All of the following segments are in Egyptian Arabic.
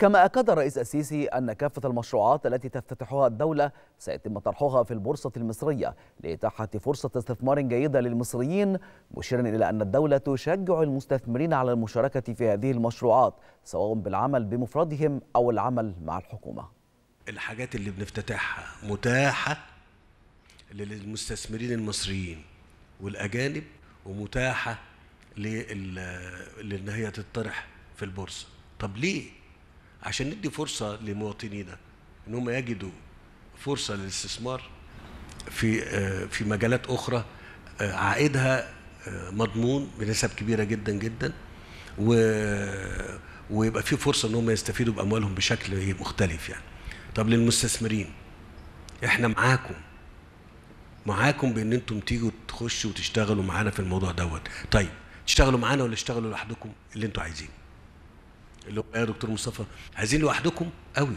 كما أكد الرئيس السيسي أن كافة المشروعات التي تفتتحها الدولة سيتم طرحها في البورصة المصرية لإتاحة فرصة استثمار جيدة للمصريين مشيرا إلى أن الدولة تشجع المستثمرين على المشاركة في هذه المشروعات سواء بالعمل بمفردهم أو العمل مع الحكومة الحاجات اللي بنفتتحها متاحة للمستثمرين المصريين والأجانب ومتاحة لأن هي تطرح في البورصة طب ليه؟ عشان ندي فرصة لمواطنينا ان هم يجدوا فرصة للاستثمار في في مجالات أخرى عائدها مضمون بنسب كبيرة جدا جدا و ويبقى في فرصة ان هم يستفيدوا بأموالهم بشكل مختلف يعني طب للمستثمرين احنا معاكم معاكم بان انتم تيجوا تخشوا وتشتغلوا معانا في الموضوع دوت طيب تشتغلوا معانا ولا تشتغلوا لوحدكم اللي انتوا عايزينه اللي هو يا دكتور مصطفى عايزين لوحدكم قوي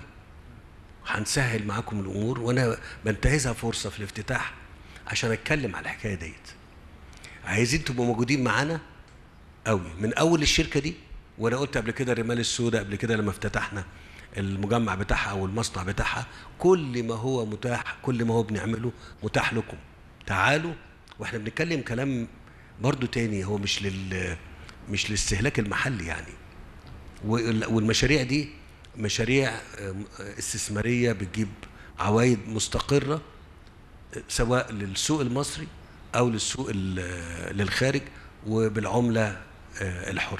هنسهل معاكم الامور وانا بنتهزها فرصه في الافتتاح عشان اتكلم على الحكايه ديت عايزين تبقوا موجودين معانا قوي من اول الشركه دي وانا قلت قبل كده الرمال السوداء قبل كده لما افتتحنا المجمع بتاعها او المصنع بتاعها كل ما هو متاح كل ما هو بنعمله متاح لكم تعالوا واحنا بنتكلم كلام برضو تاني هو مش لل مش للاستهلاك المحلي يعني والمشاريع دي مشاريع استثماريه بتجيب عوائد مستقره سواء للسوق المصري او للسوق للخارج وبالعمله الحره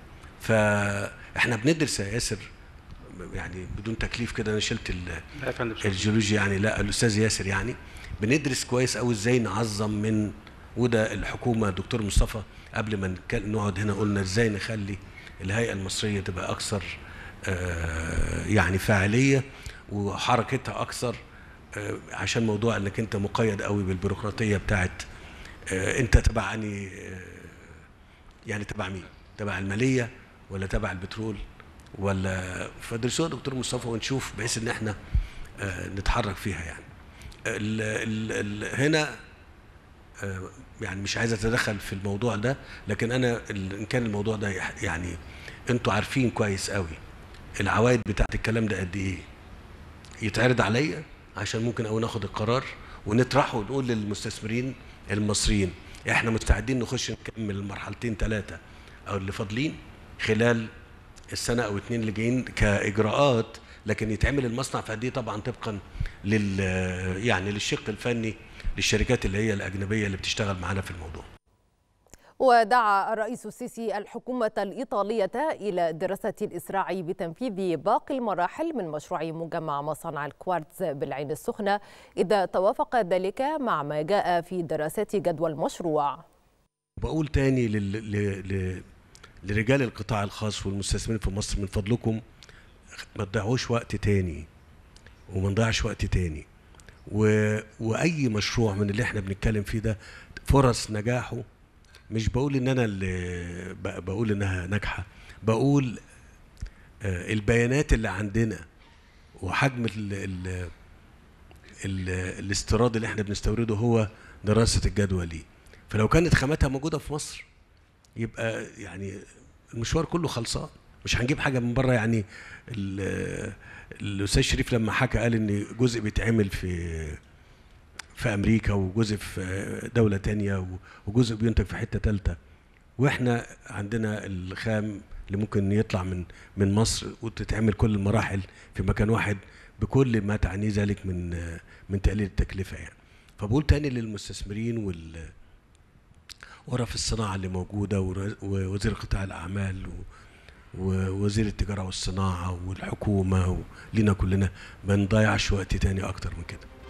فاحنا بندرس يا ياسر يعني بدون تكليف كده انا شلت الجيولوجيا يعني لا الاستاذ ياسر يعني بندرس كويس قوي ازاي نعظم من وده الحكومه دكتور مصطفى قبل ما نقعد هنا قلنا ازاي نخلي الهيئه المصريه تبقى اكثر يعني فاعليه وحركتها اكثر عشان موضوع انك انت مقيد قوي بالبيروقراطيه بتاعت انت تبع اني يعني تبع مين؟ تبع الماليه ولا تبع البترول ولا فدرسوها دكتور مصطفى ونشوف بحيث ان احنا نتحرك فيها يعني ال ال ال هنا يعني مش عايز اتدخل في الموضوع ده لكن انا ان كان الموضوع ده يعني انتوا عارفين كويس قوي العوائد بتاعت الكلام ده قد ايه يتعرض عليا عشان ممكن او ناخد القرار ونطرحه ونقول للمستثمرين المصريين احنا مستعدين نخش نكمل المرحلتين ثلاثه او اللي فاضلين خلال السنه او اتنين اللي جايين كاجراءات لكن يتعمل المصنع في قد ايه طبعا طبقا لل يعني للشق الفني للشركات اللي هي الاجنبيه اللي بتشتغل معانا في الموضوع. ودعا الرئيس السيسي الحكومة الإيطالية إلى دراسة الإسراع بتنفيذ باقي المراحل من مشروع مجمع مصانع الكوارتز بالعين السخنة إذا توافق ذلك مع ما جاء في دراسات جدوى المشروع. بقول تاني لل... ل... لرجال القطاع الخاص والمستثمرين في مصر من فضلكم ما تضيعوش وقت تاني وما نضيعش وقت تاني و... واي مشروع من اللي احنا بنتكلم فيه ده فرص نجاحه مش بقول ان انا اللي بقول انها ناجحه بقول البيانات اللي عندنا وحجم ال ال ال الاستيراد اللي احنا بنستورده هو دراسه الجدوى ليه فلو كانت خاماتها موجوده في مصر يبقى يعني المشوار كله خلصان مش هنجيب حاجه من بره يعني الاستاذ شريف لما حكى قال ان جزء بيتعمل في في امريكا وجزء في دوله تانية وجزء بينتج في حته ثالثه واحنا عندنا الخام اللي ممكن يطلع من من مصر وتتعمل كل المراحل في مكان واحد بكل ما تعنيه ذلك من من تقليل التكلفه يعني فبقول تاني للمستثمرين وال ورف الصناعه اللي موجوده ووزير قطاع الاعمال ووزير التجاره والصناعه والحكومه ولينا كلنا ما نضيعش وقت تاني اكتر من كده